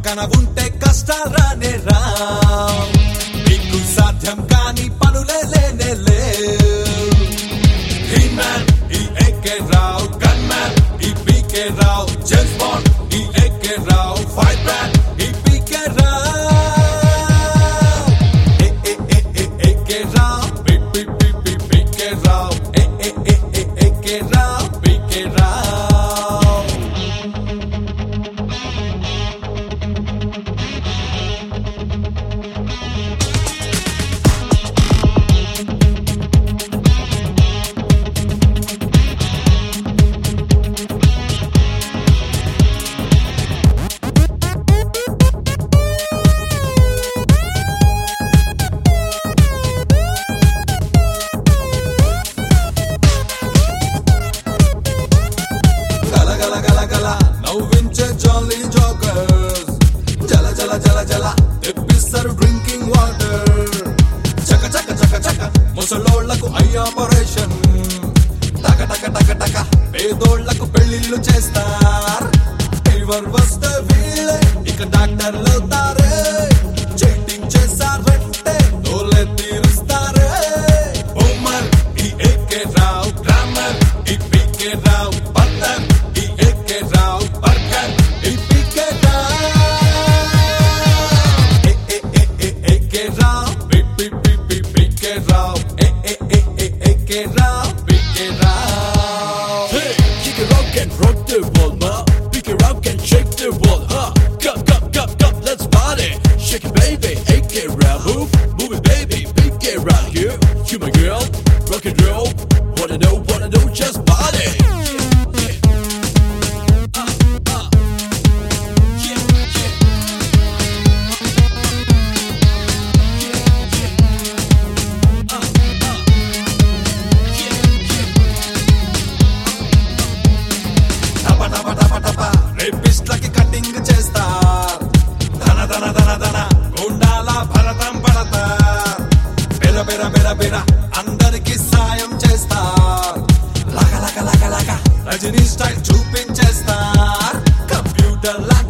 పక్కన ఉంటే కష్టారానే రా మీకు సాధ్యం కాని పనులే లేనే మ్యాన్ ఈ ఏకే రావ్ గన్ మ్యాన్ ఈ పీకే రావ్ జేమ్స్ బాండ్ ఈ ఏకే రావ్ ఫైట్ మ్యాన్ ఈ పీకే రావ్ ఏ ఏ ఏ ఏ AK Rao P P P P P K Rao ఏ ఏ ఏ ఏ ఏకే రావ్ పీకే రావ్ గల గల గల గల నవ్వించే జాలీ జోకర్స్ జల జల జల జల తెప్పిస్తారు డ్రింకింగ్ వాటర్ చక చక చక చక ముసలోళ్లకు ఐ ఆపరేషన్ టక టక టక టక పేదోళ్లకు పెళ్లిళ్ళు చేస్తారు ఫీవర్ వస్తే వీళ్ళే ఇక డాక్టర్లు అవుతారే చీటింగ్ చేశారంటే తోలే తీరుస్తారే బొమ్మర్ ఈ ఏకే రావ్ గ్రామర్ ఈ పీకే రావ్ పత్తర్ ఈ ఏకే రావ్ బర్గర్ ఈ పీకే రావ్ ఏ ఏ ఏ ఏ ఏకే రావ్ పి పి పి పి PK Rao A A A A AK Rao PK Rao Hey, kick it rock and rock the world, ma. Pick it rock and shake the world, huh? Come, come, come, come, let's party. Shake it, baby, AK round, move, move it, baby, big it round here. You my girl, rock and roll. Wanna know, wanna know, just party. Yeah, yeah. Uh, uh. Yeah, yeah. Yeah, yeah. Uh, uh. Yeah, yeah. టప టప టప టప రేపిస్ట్లకి cutting చేస్తారు ధన ధన ధన ధన గుండాల భరతం పడతారు బెర బెర బెర బెర అందరికి సాయం చేస్తారు లగ లగ లగ లగ రజనీ స్టైల్ చూపించేస్తారు కంప్యూటర్ లాగా